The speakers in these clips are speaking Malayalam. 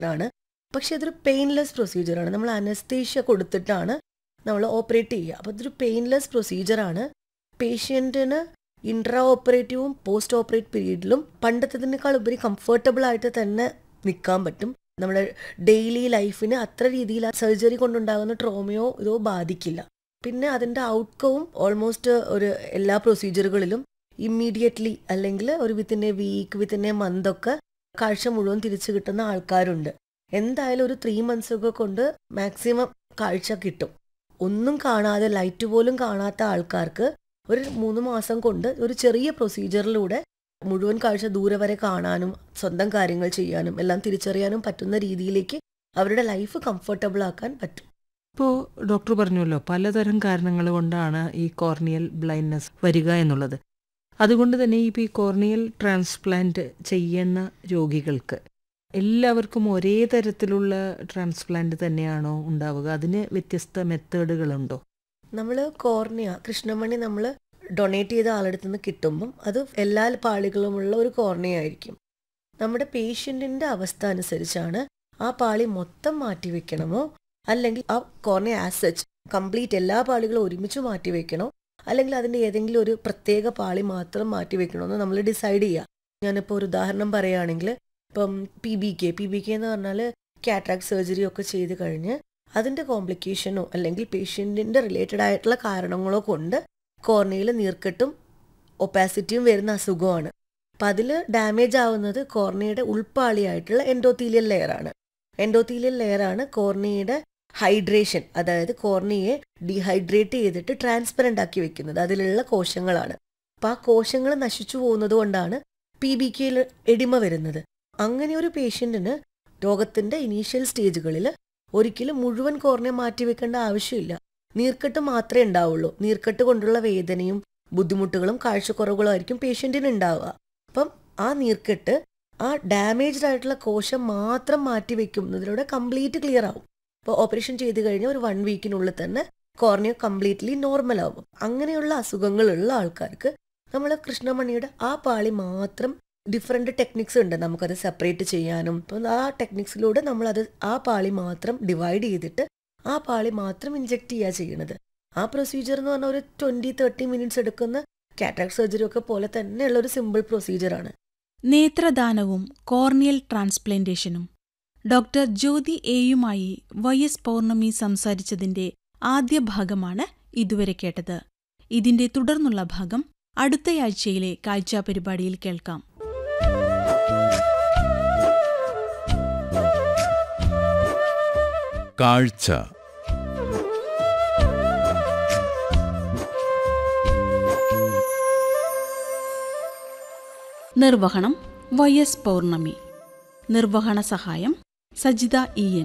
ആണ് പക്ഷെ അതൊരു പെയിൻലെസ് പ്രൊസീജിയറാണ് നമ്മൾ അനസ്തേഷ്യ കൊടുത്തിട്ടാണ് നമ്മൾ ഓപ്പറേറ്റ് ചെയ്യുക അപ്പോൾ ഇതൊരു പെയിൻലെസ് പ്രൊസീജിയറാണ് പേഷ്യൻറ്റിന് ഇൻട്രാ ഓപ്പറേറ്റീവും പോസ്റ്റ് ഓപ്പറേറ്റ് പീരീഡിലും പണ്ടത്തതിനേക്കാൾ ഉപരി കംഫർട്ടബിൾ ആയിട്ട് തന്നെ നിൽക്കാൻ പറ്റും നമ്മുടെ ഡെയിലി ലൈഫിന് അത്ര രീതിയിൽ സർജറി കൊണ്ടുണ്ടാകുന്ന ട്രോമയോ ഇതോ ബാധിക്കില്ല പിന്നെ അതിൻ്റെ ഔട്ട്കവും ഓൾമോസ്റ്റ് ഒരു എല്ലാ പ്രൊസീജിയറുകളിലും ഇമ്മീഡിയറ്റ്ലി അല്ലെങ്കിൽ ഒരു within a week within a month ഒക്കെ കാഴ്ച മുഴുവൻ തിരിച്ചു കിട്ടുന്ന ആൾക്കാരുണ്ട് എന്തായാലും ഒരു ത്രീ മന്ത്സ് ഒക്കെ കൊണ്ട് മാക്സിമം കാഴ്ച കിട്ടും ഒന്നും കാണാതെ ലൈറ്റ് പോലും കാണാത്ത ആൾക്കാർക്ക് ഒരു മൂന്ന് മാസം കൊണ്ട് ഒരു ചെറിയ പ്രൊസീജിയറിലൂടെ മുഴുവൻ കാഴ്ച ദൂരെ വരെ കാണാനും സ്വന്തം കാര്യങ്ങൾ ചെയ്യാനും എല്ലാം തിരിച്ചറിയാനും പറ്റുന്ന രീതിയിലേക്ക് അവരുടെ ലൈഫ് കംഫർട്ടബിൾ ആക്കാൻ പറ്റും ഇപ്പോൾ ഡോക്ടർ പറഞ്ഞല്ലോ പലതരം കാരണങ്ങൾ കൊണ്ടാണ് ഈ കോർണിയൽ ബ്ലൈൻഡ്നെസ് വരിക എന്നുള്ളത് അതുകൊണ്ട് തന്നെ ഇപ്പോൾ ഈ കോർണിയൽ ട്രാൻസ്പ്ലാന്റ് ചെയ്യുന്ന രോഗികൾക്ക് എല്ലാവർക്കും ഒരേ തരത്തിലുള്ള ട്രാൻസ്പ്ലാന്റ് തന്നെയാണോ ഉണ്ടാവുക അതിന് വ്യത്യസ്ത മെത്തേഡുകളുണ്ടോ നമ്മൾ കോർണിയ കൃഷ്ണമണി നമ്മൾ ഡൊണേറ്റ് ചെയ്ത ആളടുത്ത് നിന്ന് കിട്ടുമ്പം അത് എല്ലാ പാളികളുമുള്ള ഒരു കോർണിയ ആയിരിക്കും നമ്മുടെ പേഷ്യൻറ്റിൻ്റെ അവസ്ഥ അനുസരിച്ചാണ് ആ പാളി മൊത്തം മാറ്റി വെക്കണമോ അല്ലെങ്കിൽ ആ കോർണിയ ആസ് സച്ച് കംപ്ലീറ്റ് എല്ലാ പാളികളും ഒരുമിച്ച് മാറ്റി വെക്കണോ അല്ലെങ്കിൽ അതിൻ്റെ ഏതെങ്കിലും ഒരു പ്രത്യേക പാളി മാത്രം മാറ്റി വെക്കണമെന്ന് നമ്മൾ ഡിസൈഡ് ചെയ്യുക ഞാനിപ്പോൾ ഒരു ഉദാഹരണം പറയുകയാണെങ്കിൽ ഇപ്പം P B K P B K എന്ന് പറഞ്ഞാൽ കാറ്ററാക്ട് സർജറി ഒക്കെ ചെയ്ത് കഴിഞ്ഞ് അതിൻ്റെ കോംപ്ലിക്കേഷനോ അല്ലെങ്കിൽ പേഷ്യൻറ്റിൻ്റെ റിലേറ്റഡ് ആയിട്ടുള്ള കാരണങ്ങളോ കൊണ്ട് കോർണിയയിൽ നീർക്കെട്ടും ഒപ്പാസിറ്റിയും വരുന്ന അസുഖമാണ് അപ്പം അതിൽ ഡാമേജ് ആവുന്നത് കോർണിയയുടെ ഉൾപ്പാളിയായിട്ടുള്ള എൻഡോത്തീലിയൽ ലെയറാണ് എൻഡോത്തീലിയൽ ലെയറാണ് കോർണിയയുടെ ഹൈഡ്രേഷൻ അതായത് കോർണിയെ ഡീഹൈഡ്രേറ്റ് ചെയ്തിട്ട് ട്രാൻസ്പെറൻ്റ് ആക്കി വെക്കുന്നത് അതിലുള്ള കോശങ്ങളാണ് അപ്പം ആ കോശങ്ങൾ നശിച്ചു പോകുന്നത് കൊണ്ടാണ് പി ബി കെയിൽ എടിമ വരുന്നത് അങ്ങനെ ഒരു പേഷ്യൻറ്റിന് രോഗത്തിൻ്റെ ഇനീഷ്യൽ സ്റ്റേജുകളിൽ ഒരിക്കലും മുഴുവൻ കോർണിയ മാറ്റി വെക്കേണ്ട ആവശ്യമില്ല നീർക്കെട്ട് മാത്രമേ ഉണ്ടാവുള്ളൂ നീർക്കെട്ട് കൊണ്ടുള്ള വേദനയും ബുദ്ധിമുട്ടുകളും കാഴ്ചക്കുറവുകളും ആയിരിക്കും പേഷ്യൻറ്റിന് ഉണ്ടാവുക അപ്പം ആ നീർക്കെട്ട് ആ ഡാമേജ്ഡ് ആയിട്ടുള്ള കോശം മാത്രം മാറ്റി വെക്കുന്നതിലൂടെ കംപ്ലീറ്റ് ക്ലിയർ ആവും അപ്പോൾ ഓപ്പറേഷൻ ചെയ്ത് കഴിഞ്ഞാൽ ഒരു വൺ വീക്കിനുള്ളിൽ തന്നെ കോർണിയ കംപ്ലീറ്റ്ലി നോർമൽ ആവും അങ്ങനെയുള്ള അസുഖങ്ങളുള്ള ആൾക്കാർക്ക് നമ്മൾ കൃഷ്ണമണിയുടെ ആ പാളി മാത്രം ഡിഫറെൻറ്റ് ടെക്നിക്സ് ഉണ്ട് നമുക്കത് സെപ്പറേറ്റ് ചെയ്യാനും അപ്പം ആ ടെക്നിക്സിലൂടെ നമ്മളത് ആ പാളി മാത്രം ഡിവൈഡ് ചെയ്തിട്ട് ആ പാളി മാത്രം ഇഞ്ചെക്ട് ചെയ്യുക ചെയ്യണത് ആ പ്രൊസീജിയർ എന്ന് പറഞ്ഞാൽ ഒരു ട്വൻറ്റി തേർട്ടി മിനിറ്റ്സ് എടുക്കുന്ന കാറ്റാക് സർജറി ഒക്കെ പോലെ തന്നെയുള്ള ഒരു സിമ്പിൾ പ്രൊസീജിയറാണ് നേത്രദാനവും കോർണിയൽ ട്രാൻസ്പ്ലാന്റേഷനും ഡോക്ടർ ജ്യോതി എയുമായി വൈ എസ് പൗർണമി സംസാരിച്ചതിന്റെ ആദ്യ ഭാഗമാണ് ഇതുവരെ കേട്ടത് ഇതിന്റെ തുടർന്നുള്ള ഭാഗം അടുത്തയാഴ്ചയിലെ കാഴ്ചാ പരിപാടിയിൽ കേൾക്കാം കാഴ്ച നിർവഹണം വൈ എസ് പൗർണമി നിർവഹണ സഹായം Sajitha E N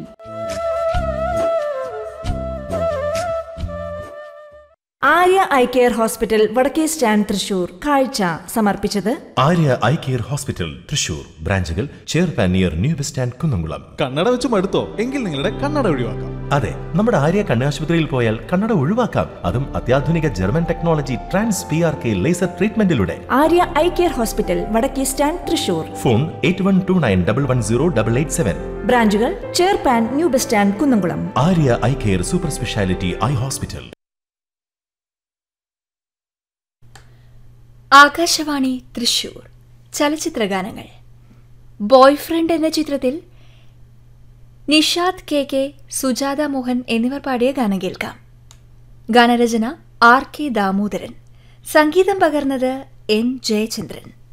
Arya eye care hospital Vadakke stand Thrissur കാഴ്ച സമർപ്പിച്ചത് Arya eye care hospital Thrissur ബ്രാഞ്ചുകൾ ചേർപ്പാൻ near new bus stand Kunnamkulam കണ്ണട വെച്ച് മടുത്തോ എങ്കിൽ നിങ്ങളുടെ കണ്ണട ഒഴിവാക്കാം അതെ നമ്മുടെ ആര്യ കണ്ണാശുപത്രിയിൽ പോയാൽ കണ്ണട ഒഴിവാക്കാം അതും അത്യാധുനിക German technology trans P R K laser ട്രീറ്റ്മെന്റിലൂടെ Arya eye care hospital Vadakke stand Thrissur phone eight one two nine double one zero double eight seven ബ്രാഞ്ചുകൾ ചേർപ്പാൻ new bus stand Kunnamkulam Arya eye care super speciality eye hospital Akashvani Thrissur ചലച്ചിത്രഗാനങ്ങൾ ബോയ്ഫ്രണ്ട് എന്ന ചിത്രത്തിൽ നിഷാദ് കെ കെ സുജാത മോഹൻ എന്നിവർ പാടിയ ഗാനം കേൾക്കാം ഗാനരചന ആർ കെ ദാമോദരൻ സംഗീതം പകർന്നത് എൻ ജയചന്ദ്രൻ